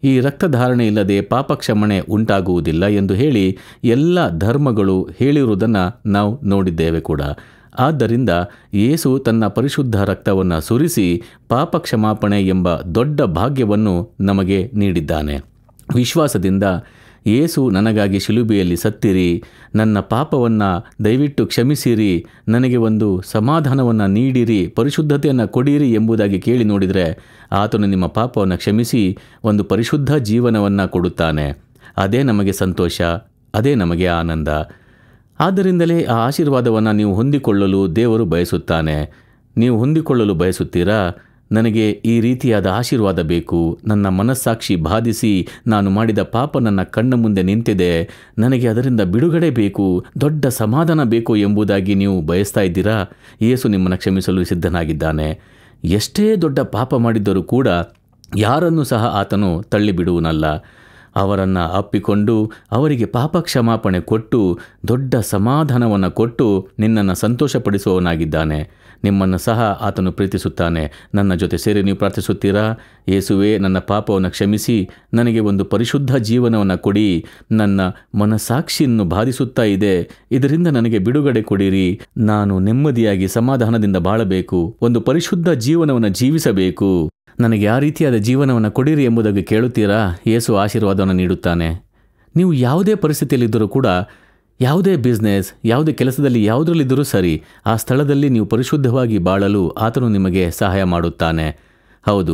ಈ ರಕ್ತಧಾರಣೆ ಇಲ್ಲದೆ ಪಾಪ ಕ್ಷಮಣೆ ಉಂಟಾಗುವುದಿಲ್ಲ ಎಂದು ಹೇಳಿ ಎಲ್ಲ ಧರ್ಮಗಳು ಹೇಳಿರುವುದನ್ನು ನಾವು ನೋಡಿದ್ದೇವೆ ಕೂಡ ಆದ್ದರಿಂದ ಯೇಸು ತನ್ನ ಪರಿಶುದ್ಧ ರಕ್ತವನ್ನು ಸುರಿಸಿ ಪಾಪ ಕ್ಷಮಾಪಣೆ ಎಂಬ ದೊಡ್ಡ ಭಾಗ್ಯವನ್ನು ನಮಗೆ ನೀಡಿದ್ದಾನೆ ವಿಶ್ವಾಸದಿಂದ ಯೇಸು ನನಗಾಗಿ ಶಿಲುಬೆಯಲ್ಲಿ ಸತ್ತಿರಿ ನನ್ನ ಪಾಪವನ್ನು ದಯವಿಟ್ಟು ಕ್ಷಮಿಸಿರಿ ನನಗೆ ಒಂದು ಸಮಾಧಾನವನ್ನು ನೀಡಿರಿ ಪರಿಶುದ್ಧತೆಯನ್ನು ಕೊಡಿರಿ ಎಂಬುದಾಗಿ ಕೇಳಿ ನೋಡಿದರೆ ಆತನು ನಿಮ್ಮ ಪಾಪವನ್ನು ಕ್ಷಮಿಸಿ ಒಂದು ಪರಿಶುದ್ಧ ಜೀವನವನ್ನು ಕೊಡುತ್ತಾನೆ ಅದೇ ನಮಗೆ ಸಂತೋಷ ಅದೇ ನಮಗೆ ಆನಂದ ಆದ್ದರಿಂದಲೇ ಆ ಆಶೀರ್ವಾದವನ್ನು ನೀವು ಹೊಂದಿಕೊಳ್ಳಲು ದೇವರು ಬಯಸುತ್ತಾನೆ ನೀವು ಹೊಂದಿಕೊಳ್ಳಲು ಬಯಸುತ್ತೀರಾ ನನಗೆ ಈ ರೀತಿಯಾದ ಆಶೀರ್ವಾದ ಬೇಕು ನನ್ನ ಮನಸ್ಸಾಕ್ಷಿ ಬಾಧಿಸಿ ನಾನು ಮಾಡಿದ ಪಾಪ ನನ್ನ ಕಣ್ಣ ಮುಂದೆ ನಿಂತಿದೆ ನನಗೆ ಅದರಿಂದ ಬಿಡುಗಡೆ ಬೇಕು ದೊಡ್ಡ ಸಮಾಧಾನ ಬೇಕು ಎಂಬುದಾಗಿ ನೀವು ಬಯಸ್ತಾ ಇದ್ದೀರಾ ಯೇಸು ನಿಮ್ಮನ್ನು ಕ್ಷಮಿಸಲು ಸಿದ್ಧನಾಗಿದ್ದಾನೆ ಎಷ್ಟೇ ದೊಡ್ಡ ಪಾಪ ಮಾಡಿದ್ದರೂ ಕೂಡ ಯಾರನ್ನೂ ಸಹ ಆತನು ತಳ್ಳಿಬಿಡುವನಲ್ಲ ಅವರನ್ನು ಅಪ್ಪಿಕೊಂಡು ಅವರಿಗೆ ಪಾಪ ಕ್ಷಮಾಪಣೆ ಕೊಟ್ಟು ದೊಡ್ಡ ಸಮಾಧಾನವನ್ನು ಕೊಟ್ಟು ನಿನ್ನನ್ನು ಸಂತೋಷಪಡಿಸುವವನಾಗಿದ್ದಾನೆ ನಿಮ್ಮನ್ನು ಸಹ ಆತನು ಪ್ರೀತಿಸುತ್ತಾನೆ ನನ್ನ ಜೊತೆ ಸೇರಿ ನೀವು ಪ್ರಾರ್ಥಿಸುತ್ತೀರಾ ಯೇಸುವೆ ನನ್ನ ಪಾಪವನ್ನು ಕ್ಷಮಿಸಿ ನನಗೆ ಒಂದು ಪರಿಶುದ್ಧ ಜೀವನವನ್ನು ಕೊಡಿ ನನ್ನ ಮನಸ್ಸಾಕ್ಷಿಯನ್ನು ಬಾಧಿಸುತ್ತಾ ಇದೆ ಇದರಿಂದ ನನಗೆ ಬಿಡುಗಡೆ ಕೊಡಿರಿ ನಾನು ನೆಮ್ಮದಿಯಾಗಿ ಸಮಾಧಾನದಿಂದ ಬಾಳಬೇಕು ಒಂದು ಪರಿಶುದ್ಧ ಜೀವನವನ್ನು ಜೀವಿಸಬೇಕು ನನಗೆ ಯಾವ ರೀತಿಯಾದ ಜೀವನವನ್ನು ಕೊಡಿರಿ ಎಂಬುದಾಗಿ ಕೇಳುತ್ತೀರಾ ಯೇಸು ಆಶೀರ್ವಾದವನ್ನು ನೀಡುತ್ತಾನೆ ನೀವು ಯಾವುದೇ ಪರಿಸ್ಥಿತಿಯಲ್ಲಿದ್ದರೂ ಕೂಡ ಯಾವುದೇ ಬಿಸ್ನೆಸ್ ಯಾವುದೇ ಕೆಲಸದಲ್ಲಿ ಯಾವುದರಲ್ಲಿದ್ದರೂ ಸರಿ ಆ ಸ್ಥಳದಲ್ಲಿ ನೀವು ಪರಿಶುದ್ಧವಾಗಿ ಬಾಳಲು ಆತನು ನಿಮಗೆ ಸಹಾಯ ಮಾಡುತ್ತಾನೆ ಹೌದು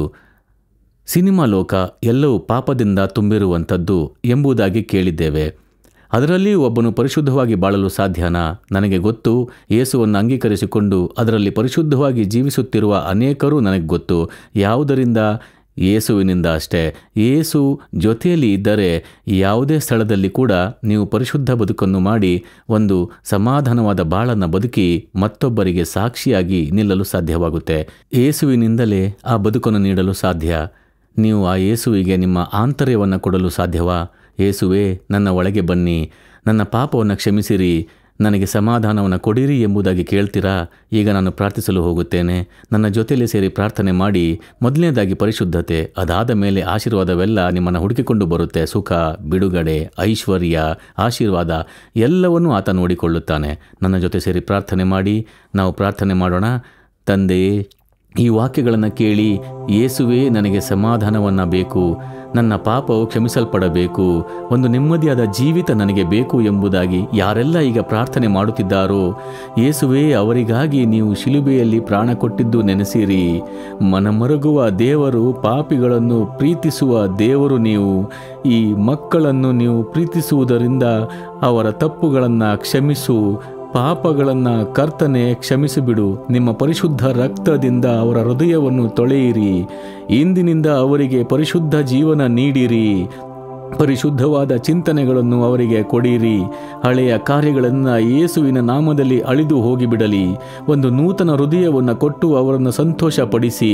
ಸಿನಿಮಾ ಲೋಕ ಎಲ್ಲವೂ ಪಾಪದಿಂದ ತುಂಬಿರುವಂಥದ್ದು ಎಂಬುದಾಗಿ ಕೇಳಿದ್ದೇವೆ ಅದರಲ್ಲಿ ಒಬ್ಬನು ಪರಿಶುದ್ಧವಾಗಿ ಬಾಳಲು ಸಾಧ್ಯನಾ ನನಗೆ ಗೊತ್ತು ಯೇಸುವನ್ನು ಅಂಗೀಕರಿಸಿಕೊಂಡು ಅದರಲ್ಲಿ ಪರಿಶುದ್ಧವಾಗಿ ಜೀವಿಸುತ್ತಿರುವ ಅನೇಕರು ನನಗೆ ಗೊತ್ತು ಯಾವುದರಿಂದ ಯೇಸುವಿನಿಂದ ಅಷ್ಟೇ ಯೇಸು ಜೊತೆಯಲ್ಲಿ ಇದ್ದರೆ ಯಾವುದೇ ಸ್ಥಳದಲ್ಲಿ ಕೂಡ ನೀವು ಪರಿಶುದ್ಧ ಬದುಕನ್ನು ಮಾಡಿ ಒಂದು ಸಮಾಧಾನವಾದ ಬಾಳನ್ನು ಬದುಕಿ ಮತ್ತೊಬ್ಬರಿಗೆ ಸಾಕ್ಷಿಯಾಗಿ ನಿಲ್ಲಲು ಸಾಧ್ಯವಾಗುತ್ತೆ ಯೇಸುವಿನಿಂದಲೇ ಆ ಬದುಕನ್ನು ನೀಡಲು ಸಾಧ್ಯ ನೀವು ಆ ಯೇಸುವಿಗೆ ನಿಮ್ಮ ಆಂತರ್ಯವನ್ನು ಕೊಡಲು ಸಾಧ್ಯವಾ ಯೇಸುವೇ ನನ್ನ ಒಳಗೆ ಬನ್ನಿ ನನ್ನ ಪಾಪವನ್ನು ಕ್ಷಮಿಸಿರಿ ನನಗೆ ಸಮಾಧಾನವನ್ನು ಕೊಡಿರಿ ಎಂಬುದಾಗಿ ಕೇಳ್ತೀರಾ ಈಗ ನಾನು ಪ್ರಾರ್ಥಿಸಲು ಹೋಗುತ್ತೇನೆ ನನ್ನ ಜೊತೆಯಲ್ಲಿ ಸೇರಿ ಪ್ರಾರ್ಥನೆ ಮಾಡಿ ಮೊದಲನೇದಾಗಿ ಪರಿಶುದ್ಧತೆ ಅದಾದ ಮೇಲೆ ಆಶೀರ್ವಾದವೆಲ್ಲ ನಿಮ್ಮನ್ನು ಹುಡುಕಿಕೊಂಡು ಬರುತ್ತೆ ಸುಖ ಬಿಡುಗಡೆ ಐಶ್ವರ್ಯ ಆಶೀರ್ವಾದ ಎಲ್ಲವನ್ನೂ ಆತ ನೋಡಿಕೊಳ್ಳುತ್ತಾನೆ ನನ್ನ ಜೊತೆ ಸೇರಿ ಪ್ರಾರ್ಥನೆ ಮಾಡಿ ನಾವು ಪ್ರಾರ್ಥನೆ ಮಾಡೋಣ ತಂದೆಯೇ ಈ ವಾಕ್ಯಗಳನ್ನು ಕೇಳಿ ಯೇಸುವೇ ನನಗೆ ಸಮಾಧಾನವನ್ನು ಬೇಕು ನನ್ನ ಪಾಪವು ಕ್ಷಮಿಸಲ್ಪಡಬೇಕು ಒಂದು ನೆಮ್ಮದಿಯಾದ ಜೀವಿತ ನನಗೆ ಬೇಕು ಎಂಬುದಾಗಿ ಯಾರೆಲ್ಲ ಈಗ ಪ್ರಾರ್ಥನೆ ಮಾಡುತ್ತಿದ್ದಾರೋ ಯೇಸುವೇ ಅವರಿಗಾಗಿ ನೀವು ಶಿಲುಬೆಯಲ್ಲಿ ಪ್ರಾಣ ಕೊಟ್ಟಿದ್ದು ನೆನೆಸಿರಿ ಮನಮರುಗುವ ದೇವರು ಪಾಪಿಗಳನ್ನು ಪ್ರೀತಿಸುವ ದೇವರು ನೀವು ಈ ಮಕ್ಕಳನ್ನು ನೀವು ಪ್ರೀತಿಸುವುದರಿಂದ ಅವರ ತಪ್ಪುಗಳನ್ನು ಕ್ಷಮಿಸು ಪಾಪಗಳನ್ನು ಕರ್ತನೆ ಕ್ಷಮಿಸಿಬಿಡು ನಿಮ್ಮ ಪರಿಶುದ್ಧ ರಕ್ತದಿಂದ ಅವರ ಹೃದಯವನ್ನು ತೊಳೆಯಿರಿ ಇಂದಿನಿಂದ ಅವರಿಗೆ ಪರಿಶುದ್ಧ ಜೀವನ ನೀಡಿರಿ ಪರಿಶುದ್ಧವಾದ ಚಿಂತನೆಗಳನ್ನು ಅವರಿಗೆ ಕೊಡಿರಿ ಹಳೆಯ ಕಾರ್ಯಗಳನ್ನು ಯೇಸುವಿನ ನಾಮದಲ್ಲಿ ಅಳಿದು ಹೋಗಿಬಿಡಲಿ ಒಂದು ನೂತನ ಹೃದಯವನ್ನು ಕೊಟ್ಟು ಅವರನ್ನು ಸಂತೋಷಪಡಿಸಿ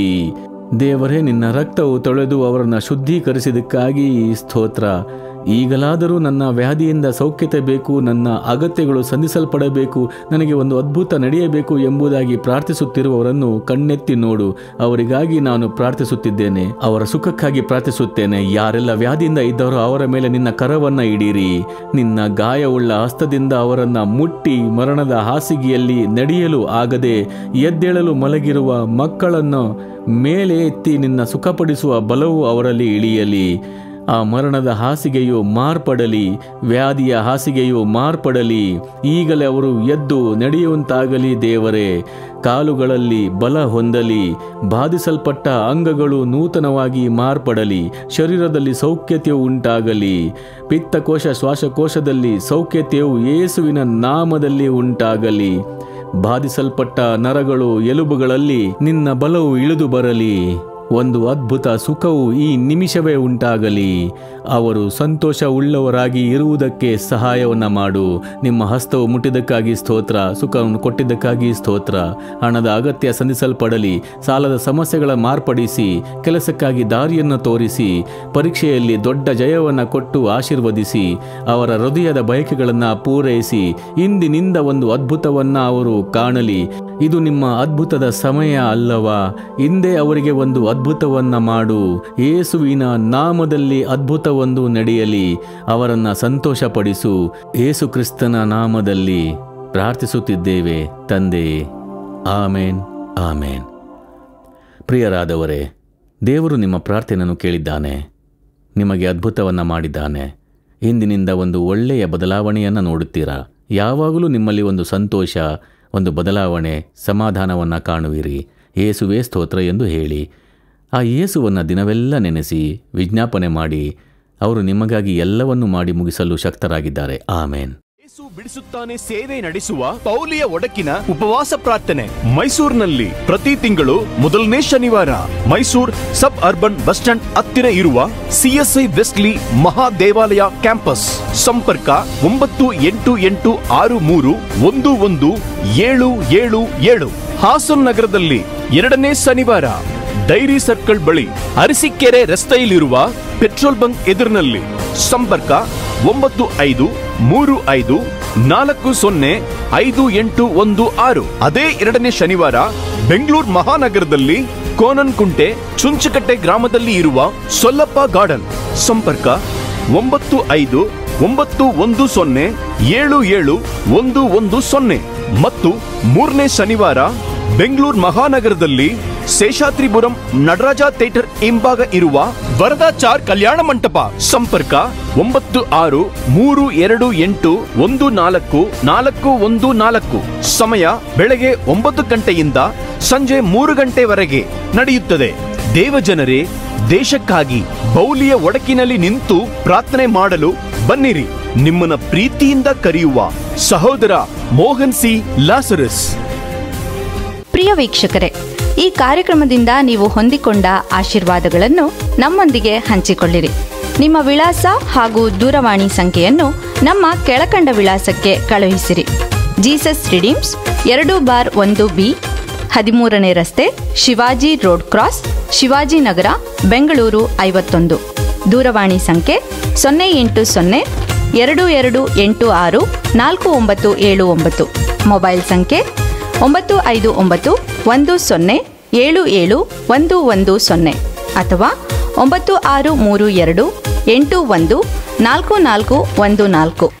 ದೇವರೇ ನಿನ್ನ ರಕ್ತವು ತೊಳೆದು ಅವರನ್ನು ಶುದ್ಧೀಕರಿಸಿದ್ದಕ್ಕಾಗಿ ಸ್ತೋತ್ರ ಈಗಲಾದರೂ ನನ್ನ ವ್ಯಾಧಿಯಿಂದ ಸೌಖ್ಯತೆ ಬೇಕು ನನ್ನ ಅಗತ್ಯಗಳು ಸಂಧಿಸಲ್ಪಡಬೇಕು ನನಗೆ ಒಂದು ಅದ್ಭುತ ನಡೆಯಬೇಕು ಎಂಬುದಾಗಿ ಪ್ರಾರ್ಥಿಸುತ್ತಿರುವವರನ್ನು ಕಣ್ಣೆತ್ತಿ ನೋಡು ಅವರಿಗಾಗಿ ನಾನು ಪ್ರಾರ್ಥಿಸುತ್ತಿದ್ದೇನೆ ಅವರ ಸುಖಕ್ಕಾಗಿ ಪ್ರಾರ್ಥಿಸುತ್ತೇನೆ ಯಾರೆಲ್ಲ ವ್ಯಾಧಿಯಿಂದ ಇದ್ದರೋ ಅವರ ಮೇಲೆ ನಿನ್ನ ಕರವನ್ನ ಇಡೀರಿ ನಿನ್ನ ಗಾಯವುಳ್ಳ ಹಸ್ತದಿಂದ ಅವರನ್ನ ಮುಟ್ಟಿ ಮರಣದ ಹಾಸಿಗೆಯಲ್ಲಿ ನಡೆಯಲು ಆಗದೆ ಎದ್ದೇಳಲು ಮಲಗಿರುವ ಮಕ್ಕಳನ್ನು ಮೇಲೆ ಎತ್ತಿ ನಿನ್ನ ಸುಖಪಡಿಸುವ ಬಲವು ಅವರಲ್ಲಿ ಇಳಿಯಲಿ ಆ ಮರಣದ ಹಾಸಿಗೆಯು ಮಾರ್ಪಡಲಿ ವ್ಯಾಧಿಯ ಹಾಸಿಗೆಯು ಮಾರ್ಪಡಲಿ ಈಗಲೇ ಅವರು ಎದ್ದು ನಡೆಯುವಂತಾಗಲಿ ದೇವರೇ ಕಾಲುಗಳಲ್ಲಿ ಬಲ ಹೊಂದಲಿ ಬಾಧಿಸಲ್ಪಟ್ಟ ಅಂಗಗಳು ನೂತನವಾಗಿ ಮಾರ್ಪಡಲಿ ಶರೀರದಲ್ಲಿ ಸೌಖ್ಯತೆಯು ಉಂಟಾಗಲಿ ಪಿತ್ತಕೋಶ ಶ್ವಾಸಕೋಶದಲ್ಲಿ ಸೌಖ್ಯತೆಯು ಯೇಸುವಿನ ನಾಮದಲ್ಲಿ ಉಂಟಾಗಲಿ ಬಾಧಿಸಲ್ಪಟ್ಟ ನರಗಳು ಎಲುಬುಗಳಲ್ಲಿ ನಿನ್ನ ಬಲವು ಇಳಿದು ಬರಲಿ ಒಂದು ಅದ್ಭುತ ಸುಖವು ಈ ನಿಮಿಷವೇ ಉಂಟಾಗಲಿ ಅವರು ಸಂತೋಷ ಉಳ್ಳವರಾಗಿ ಇರುವುದಕ್ಕೆ ಸಹಾಯವನ್ನು ಮಾಡು ನಿಮ್ಮ ಹಸ್ತವು ಮುಟ್ಟಿದ್ದಕ್ಕಾಗಿ ಸ್ತೋತ್ರ ಸುಖವನ್ನು ಕೊಟ್ಟಿದ್ದಕ್ಕಾಗಿ ಸ್ತೋತ್ರ ಹಣದ ಅಗತ್ಯ ಸಂಧಿಸಲ್ಪಡಲಿ ಸಾಲದ ಸಮಸ್ಯೆಗಳ ಮಾರ್ಪಡಿಸಿ ಕೆಲಸಕ್ಕಾಗಿ ದಾರಿಯನ್ನು ತೋರಿಸಿ ಪರೀಕ್ಷೆಯಲ್ಲಿ ದೊಡ್ಡ ಜಯವನ್ನು ಕೊಟ್ಟು ಆಶೀರ್ವದಿಸಿ ಅವರ ಹೃದಯದ ಬಯಕೆಗಳನ್ನು ಪೂರೈಸಿ ಇಂದಿನಿಂದ ಒಂದು ಅದ್ಭುತವನ್ನ ಅವರು ಕಾಣಲಿ ಇದು ನಿಮ್ಮ ಅದ್ಭುತದ ಸಮಯ ಅಲ್ಲವಾ ಹಿಂದೆ ಅವರಿಗೆ ಒಂದು ಅದ್ಭುತವನ್ನ ಮಾಡು ಯೇಸುವಿನ ನಾಮದಲ್ಲಿ ಅದ್ಭುತವೊಂದು ನಡೆಯಲಿ ಅವರನ್ನ ಸಂತೋಷಪಡಿಸು ಯೇಸು ಕ್ರಿಸ್ತನ ನಾಮದಲ್ಲಿ ಪ್ರಾರ್ಥಿಸುತ್ತಿದ್ದೇವೆ ತಂದೆಯೇ ಆಮೇನ್ ಆಮೇನ್ ಪ್ರಿಯರಾದವರೇ ದೇವರು ನಿಮ್ಮ ಪ್ರಾರ್ಥನೆಯನ್ನು ಕೇಳಿದ್ದಾನೆ ನಿಮಗೆ ಅದ್ಭುತವನ್ನು ಮಾಡಿದ್ದಾನೆ ಇಂದಿನಿಂದ ಒಂದು ಒಳ್ಳೆಯ ಬದಲಾವಣೆಯನ್ನು ನೋಡುತ್ತೀರಾ ಯಾವಾಗಲೂ ನಿಮ್ಮಲ್ಲಿ ಒಂದು ಸಂತೋಷ ಒಂದು ಬದಲಾವಣೆ ಸಮಾಧಾನವನ್ನು ಕಾಣುವಿರಿ ಏಸುವೇ ಸ್ತೋತ್ರ ಎಂದು ಹೇಳಿ ಆ ಯೇಸುವನ್ನು ದಿನವೆಲ್ಲ ನೆನೆಸಿ ವಿಜ್ಞಾಪನೆ ಮಾಡಿ ಅವರು ನಿಮಗಾಗಿ ಎಲ್ಲವನ್ನೂ ಮಾಡಿ ಮುಗಿಸಲು ಶಕ್ತರಾಗಿದ್ದಾರೆ ಆಮೇನ್ ಯೇಸು ಬಿಡಿಸುತ್ತಾನೆ ಸೇವೆ ನಡೆಸುವ ಪೌಲಿಯ ಒಡಕಿನ ಉಪವಾಸ ಪ್ರಾರ್ಥನೆ ಮೈಸೂರಿನಲ್ಲಿ ಪ್ರತಿ ತಿಂಗಳು ಮೊದಲನೇ ಶನಿವಾರ Mysore sub urban bus stand ಹತ್ತಿರ ಇರುವ ಸಿಎಸ್ಐ ವೆಸ್ಟ್ಲಿ ಮಹಾ ದೇವಾಲಯ ಕ್ಯಾಂಪಸ್ ಸಂಪರ್ಕ ಒಂಬತ್ತು ಎಂಟು ಎಂಟು ಆರು ಮೂರು ಒಂದು ಒಂದು ಏಳು ಏಳು ಏಳು ಹಾಸನ್ ನಗರದಲ್ಲಿ ಎರಡನೇ ಶನಿವಾರ ಡೈರಿ ಸರ್ಕಲ್ ಬಳಿ ಅರಸೀಕೆರೆ ರಸ್ತೆಯಲ್ಲಿರುವ ಪೆಟ್ರೋಲ್ ಬಂಕ್ ಎದುರಿನಲ್ಲಿ ಸಂಪರ್ಕ ಒಂಬತ್ತು ಐದು ಮೂರು ಐದು ನಾಲ್ಕು ಸೊನ್ನೆ ಐದು ಎಂಟು ಒಂದು ಆರು ಅದೇ ಎರಡನೇ ಶನಿವಾರ ಬೆಂಗಳೂರು ಮಹಾನಗರದಲ್ಲಿ ಕೋನನ್ಕುಂಟೆ ಚುಂಚಕಟ್ಟೆ ಗ್ರಾಮದಲ್ಲಿ ಇರುವ ಸೊಲ್ಲಪ್ಪ ಗಾರ್ಡನ್ ಸಂಪರ್ಕ ಒಂಬತ್ತು ಐದು ಒಂಬತ್ತು ಒಂದು ಸೊನ್ನೆ ಏಳು ಏಳು ಒಂದು ಒಂದು ಸೊನ್ನೆ ಮತ್ತು ಮೂರನೇ ಶನಿವಾರ ಬೆಂಗಳೂರು ಮಹಾನಗರದಲ್ಲಿ ಶೇಷಾದ್ರಿಪುರಂ ನಟರಾಜ ಥಿಯೇಟರ್ ಹಿಂಭಾಗ ಇರುವ ವರದಾಚಾರ್ ಕಲ್ಯಾಣ ಮಂಟಪ ಸಂಪರ್ಕ ಒಂಬತ್ತು ಆರು ಮೂರು ಎರಡು ಎಂಟು ಒಂದು ನಾಲ್ಕು ನಾಲ್ಕು ಒಂದು ನಾಲ್ಕು ಸಮಯ ಬೆಳಗ್ಗೆ ಒಂಬತ್ತು ಗಂಟೆಯಿಂದ ಸಂಜೆ ಮೂರು ಗಂಟೆವರೆಗೆ ನಡೆಯುತ್ತದೆ ದೇವಜನರೇ ದೇಶಕ್ಕಾಗಿ ಬೌಲಿಯ ಒಡಕಿನಲ್ಲಿ ನಿಂತು ಪ್ರಾರ್ಥನೆ ಮಾಡಲು ಬನ್ನಿರಿ ನಿಮ್ಮನ್ನ ಪ್ರೀತಿಯಿಂದ ಕರೆಯುವ ಸಹೋದರ ಮೋಹನ್ ಸಿ ಲಾಸರಸ್ ಪ್ರಿಯ ವೀಕ್ಷಕರೇ ಈ ಕಾರ್ಯಕ್ರಮದಿಂದ ನೀವು ಹೊಂದಿಕೊಂಡ ಆಶೀರ್ವಾದಗಳನ್ನು ನಮ್ಮೊಂದಿಗೆ ಹಂಚಿಕೊಳ್ಳಿರಿ ನಿಮ್ಮ ವಿಳಾಸ ಹಾಗೂ ದೂರವಾಣಿ ಸಂಖ್ಯೆಯನ್ನು ನಮ್ಮ ಕೆಳಕಂಡ ವಿಳಾಸಕ್ಕೆ ಕಳುಹಿಸಿರಿ ಜೀಸಸ್ ರಿಡೀಮ್ಸ್ ಎರಡು ಬಾರ್ ಒಂದು ಬಿ ಹದಿಮೂರನೇ ರಸ್ತೆ ಶಿವಾಜಿ ರೋಡ್ ಕ್ರಾಸ್ ಶಿವಾಜಿನಗರ ಬೆಂಗಳೂರು ಐವತ್ತೊಂದು ದೂರವಾಣಿ ಸಂಖ್ಯೆ ಸೊನ್ನೆ ಎಂಟು ಸೊನ್ನೆ ಎರಡು ಎರಡು ಎಂಟು ಆರು ನಾಲ್ಕು ಒಂಬತ್ತು ಏಳು ಒಂಬತ್ತು ಮೊಬೈಲ್ ಸಂಖ್ಯೆ ಒಂಬತ್ತು ಐದು ಒಂಬತ್ತು ಒಂದು ಸೊನ್ನೆ ಏಳು ಏಳು ಒಂದು ಒಂದು ಸೊನ್ನೆ ಅಥವಾ ಒಂಬತ್ತು ಆರು ಮೂರು ಎರಡು ಎಂಟು ಒಂದು ನಾಲ್ಕು ನಾಲ್ಕು ಒಂದು ನಾಲ್ಕು